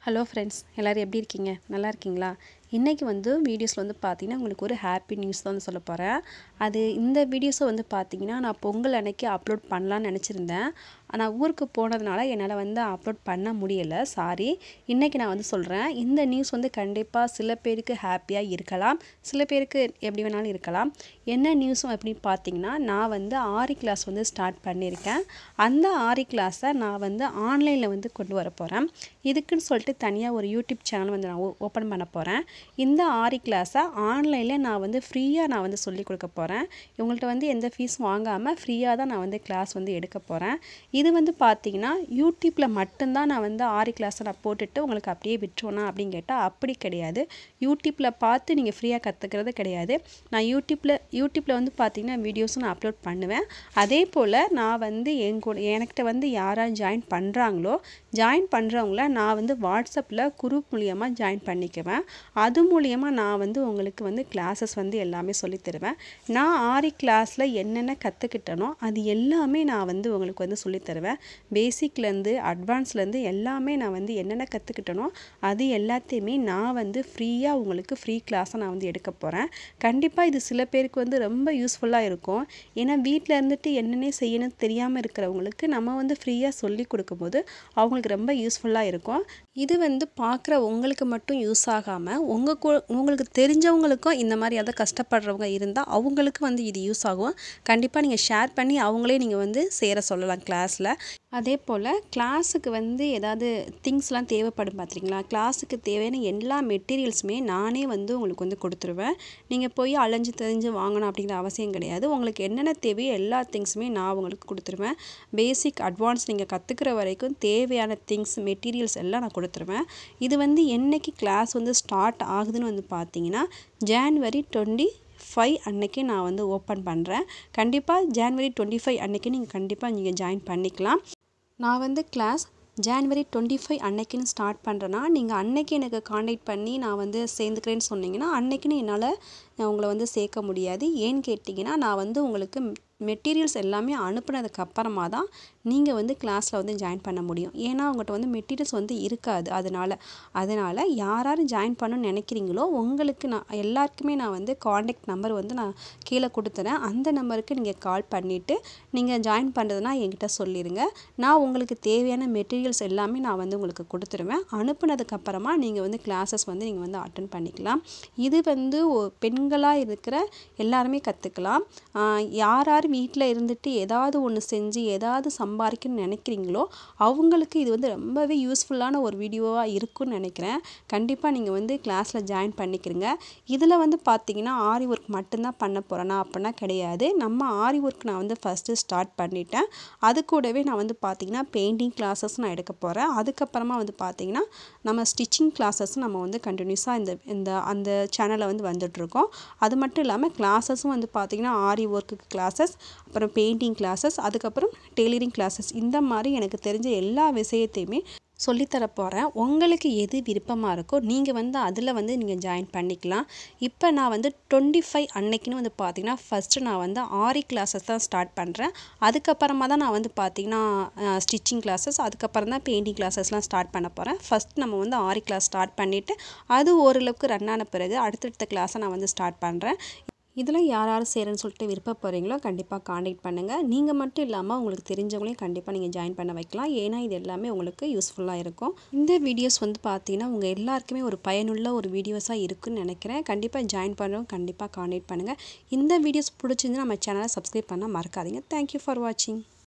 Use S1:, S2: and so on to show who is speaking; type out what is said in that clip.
S1: hello friends எல்லோரும் எப்படி இருக்கீங்க நல்லா இருக்கீங்களா இன்றைக்கி வந்து வீடியோஸில் வந்து பார்த்தீங்கன்னா உங்களுக்கு ஒரு ஹாப்பி நியூஸ் தான் வந்து சொல்ல போகிறேன் அது இந்த வீடியோஸை வந்து பார்த்தீங்கன்னா நான் பொங்கல் அன்னைக்கு அப்லோட் பண்ணலான்னு நினச்சிருந்தேன் நான் ஊருக்கு போனதுனால என்னால் வந்து அப்லோட் பண்ண முடியலை சாரி இன்றைக்கி நான் வந்து சொல்கிறேன் இந்த நியூஸ் வந்து கண்டிப்பாக சில பேருக்கு ஹாப்பியாக இருக்கலாம் சில பேருக்கு எப்படி வேணாலும் இருக்கலாம் என்ன நியூஸும் அப்படின்னு பார்த்தீங்கன்னா நான் வந்து ஆரி கிளாஸ் வந்து ஸ்டார்ட் பண்ணியிருக்கேன் அந்த ஆரி கிளாஸை நான் வந்து ஆன்லைனில் வந்து கொண்டு வர போகிறேன் இதுக்குன்னு சொல்லிட்டு தனியாக ஒரு யூடியூப் சேனல் வந்து நான் ஓப்பன் பண்ண போகிறேன் இந்த ஆரி கிளாஸை ஆன்லைனில் நான் வந்து ஃப்ரீயாக நான் வந்து சொல்லிக் கொடுக்க போகிறேன் இவங்கள்ட்ட வந்து எந்த ஃபீஸும் வாங்காமல் ஃப்ரீயாக தான் நான் வந்து கிளாஸ் வந்து எடுக்க போகிறேன் இது வந்து பார்த்தீங்கன்னா யூடியூப்பில் மட்டும்தான் நான் வந்து ஆரி கிளாஸை நான் போட்டுட்டு உங்களுக்கு அப்படியே விட்டுருவேனா அப்படின்னு கேட்டால் அப்படி கிடையாது யூடியூப்பில் பார்த்து நீங்கள் ஃப்ரீயாக கற்றுக்கிறது கிடையாது நான் யூடியூப்பில் யூடியூப்பில் வந்து பார்த்தீங்கன்னா வீடியோஸும் நான் அப்லோட் பண்ணுவேன் அதே போல் நான் வந்து என் கூட எனக்கிட்ட வந்து யாராவது ஜாயின் பண்ணுறாங்களோ ஜாயின் பண்ணுறவங்கள நான் வந்து வாட்ஸ்அப்பில் குரூப் மூலியமாக ஜாயின் பண்ணிக்குவேன் அது மூலியமாக நான் வந்து உங்களுக்கு வந்து கிளாஸஸ் வந்து எல்லாமே சொல்லித் தருவேன் நான் ஆரி கிளாஸில் என்னென்ன கற்றுக்கிட்டனோ அது எல்லாமே நான் வந்து உங்களுக்கு வந்து சொல்லித் தருவேன் பேசிக்லேருந்து அட்வான்ஸ்லேருந்து எல்லாமே நான் வந்து என்னென்ன கற்றுக்கிட்டனோ அது எல்லாத்தையுமே நான் வந்து ஃப்ரீயாக உங்களுக்கு ஃப்ரீ கிளாஸை நான் வந்து எடுக்க போகிறேன் கண்டிப்பாக இது சில பேருக்கு வந்து ரொம்ப யூஸ்ஃபுல்லாக இருக்கும் ஏன்னா வீட்டில் இருந்துட்டு என்னென்ன செய்யணும் தெரியாமல் இருக்கிறவங்களுக்கு நம்ம வந்து ஃப்ரீயாக சொல்லி கொடுக்கும்போது அவங்களுக்கு ரொம்ப யூஸ்ஃபுல்லாக இருக்கும் இது வந்து பார்க்குற உங்களுக்கு மட்டும் யூஸ் ஆகாமல் உங்கள் கூ உங்களுக்கு தெரிஞ்சவங்களுக்கும் இந்த மாதிரி எதாவது கஷ்டப்படுறவங்க இருந்தால் அவங்களுக்கு வந்து இது யூஸ் ஆகும் கண்டிப்பாக நீங்கள் ஷேர் பண்ணி அவங்களே நீங்கள் வந்து சேர சொல்லலாம் கிளாஸில் அதே போல் கிளாஸுக்கு வந்து ஏதாவது திங்ஸ்லாம் தேவைப்படும் பார்த்துருங்களா கிளாஸுக்கு தேவையான எல்லா மெட்டீரியல்ஸுமே நானே வந்து உங்களுக்கு வந்து கொடுத்துருவேன் நீங்கள் போய் அலைஞ்சு தெரிஞ்சு வாங்கணும் அப்படிங்கிற அவசியம் கிடையாது உங்களுக்கு என்னென்ன தேவையோ எல்லா திங்ஸுமே நான் உங்களுக்கு கொடுத்துருவேன் பேசிக் அட்வான்ஸ் நீங்கள் கற்றுக்கிற வரைக்கும் தேவையான திங்ஸ் மெட்டீரியல்ஸ் எல்லாம் நான் கொடுத்துருவேன் இது வந்து என்னைக்கு கிளாஸ் வந்து ஸ்டார்ட் ஆகுதுன்னு வந்து பார்த்தீங்கன்னா ஜான்வரி டுவெண்ட்டி ஃபைவ் அன்னைக்கு நான் வந்து ஓப்பன் பண்ணுறேன் கண்டிப்பாக ஜான்வரி டுவெண்ட்டி ஃபைவ் அன்னைக்கு நீங்கள் கண்டிப்பாக நீங்கள் ஜாயின் பண்ணிக்கலாம் நான் வந்து கிளாஸ் ஜான்வரி டுவெண்ட்டி ஃபைவ் அன்னைக்குன்னு ஸ்டார்ட் பண்ணுறேன்னா நீங்கள் அன்னைக்கு எனக்கு காண்டாக்ட் பண்ணி நான் வந்து சேர்ந்துக்கிறேன்னு சொன்னீங்கன்னா அன்னைக்குன்னு என்னால் உங்களை வந்து சேர்க்க முடியாது ஏன்னு கேட்டிங்கன்னா நான் வந்து உங்களுக்கு மெட்டீரியல்ஸ் எல்லாமே அனுப்புனதுக்கு அப்புறமா தான் நீங்கள் வந்து கிளாஸில் வந்து ஜாயின் பண்ண முடியும் ஏன்னா உங்கள்கிட்ட வந்து மெட்டீரியல்ஸ் வந்து இருக்காது அதனால் அதனால் யார் யார் ஜாயின் பண்ணணும்னு நினைக்கிறீங்களோ உங்களுக்கு நான் எல்லாருக்குமே நான் வந்து காண்டாக்ட் நம்பர் வந்து நான் கீழே கொடுத்துறேன் அந்த நம்பருக்கு நீங்கள் கால் பண்ணிவிட்டு நீங்கள் ஜாயின் பண்ணுறதுனா என்கிட்ட சொல்லிடுங்க நான் உங்களுக்கு தேவையான மெட்டீரியல்ஸ் எல்லாமே நான் வந்து உங்களுக்கு கொடுத்துருவேன் அனுப்புனதுக்கப்புறமா நீங்கள் வந்து கிளாஸஸ் வந்து நீங்கள் வந்து அட்டன் பண்ணிக்கலாம் இது வந்து பெண்களாக இருக்கிற எல்லாருமே கற்றுக்கலாம் யார் யார் வீட்டில் இருந்துட்டு ஏதாவது ஒன்று செஞ்சு ஏதாவது சம்பாதிக்கணும்னு நினைக்கிறீங்களோ அவங்களுக்கு இது வந்து ரொம்பவே யூஸ்ஃபுல்லான ஒரு வீடியோவாக இருக்கும்னு நினைக்கிறேன் கண்டிப்பாக நீங்கள் வந்து கிளாஸில் ஜாயின் பண்ணிக்கிறீங்க இதில் வந்து பார்த்தீங்கன்னா ஆரி ஒர்க் மட்டும்தான் பண்ண போகிறேன்னா அப்படின்னா கிடையாது நம்ம ஆரி ஒர்க் நான் வந்து ஃபஸ்ட்டு ஸ்டார்ட் பண்ணிட்டேன் அது கூடவே நான் வந்து பார்த்தீங்கன்னா பெயிண்டிங் கிளாஸஸ் நான் எடுக்க போகிறேன் அதுக்கப்புறமா வந்து பார்த்தீங்கன்னா நம்ம ஸ்டிச்சிங் கிளாஸஸ் நம்ம வந்து கண்டினியூஸாக இந்த இந்த அந்த சேனலில் வந்து வந்துட்ருக்கோம் அது மட்டும் இல்லாமல் கிளாஸஸும் வந்து பார்த்திங்கன்னா ஆரி ஒர்க்குக்கு கிளாஸஸ் அப்புறம் பெயிண்டிங் கிளாஸஸ் அதுக்கப்புறம் டெய்லரிங் கிளாஸஸ் இந்த மாதிரி எனக்கு தெரிஞ்ச எல்லா விஷயத்தையுமே சொல்லித்தர போகிறேன் உங்களுக்கு எது விருப்பமாக இருக்கோ நீங்கள் வந்து அதில் வந்து நீங்கள் ஜாயின் பண்ணிக்கலாம் இப்போ நான் வந்து டுவெண்ட்டி ஃபைவ் அன்னைக்குன்னு வந்து பார்த்தீங்கன்னா ஃபஸ்ட்டு நான் வந்து ஆரி கிளாஸஸ் தான் ஸ்டார்ட் பண்ணுறேன் அதுக்கப்புறமா தான் நான் வந்து பார்த்திங்கன்னா ஸ்டிச்சிங் கிளாஸஸ் அதுக்கப்புறம் தான் பெயிண்டிங் கிளாஸஸ்லாம் ஸ்டார்ட் பண்ண போகிறேன் ஃபஸ்ட் நம்ம வந்து ஆரி கிளாஸ் ஸ்டார்ட் பண்ணிவிட்டு அது ஓரளவுக்கு ரன் ஆன பிறகு அடுத்தடுத்த கிளாஸை நான் வந்து ஸ்டார்ட் பண்ணுறேன் இதில் யார் யார் சேரன்னு சொல்லிட்டு விருப்பப்படுறீங்களோ கண்டிப்பாக காண்டாக்ட் பண்ணுங்கள் நீங்கள் மட்டும் இல்லாமல் உங்களுக்கு தெரிஞ்சவங்களையும் கண்டிப்பாக நீங்கள் ஜாயின் பண்ண வைக்கலாம் ஏன்னா இது எல்லாமே உங்களுக்கு யூஸ்ஃபுல்லாக இருக்கும் இந்த வீடியோஸ் வந்து பார்த்தீங்கன்னா உங்கள் எல்லாருக்குமே ஒரு பயனுள்ள ஒரு வீடியோஸாக இருக்குன்னு நினைக்கிறேன் கண்டிப்பாக ஜாயின் பண்ணுறவங்க கண்டிப்பாக காண்டாக்ட் பண்ணுங்கள் இந்த வீடியோஸ் பிடிச்சிருந்து நம்ம சேனலை சப்ஸ்கிரைப் பண்ணால் மறக்காதீங்க தேங்க்யூ ஃபார் வாட்சிங்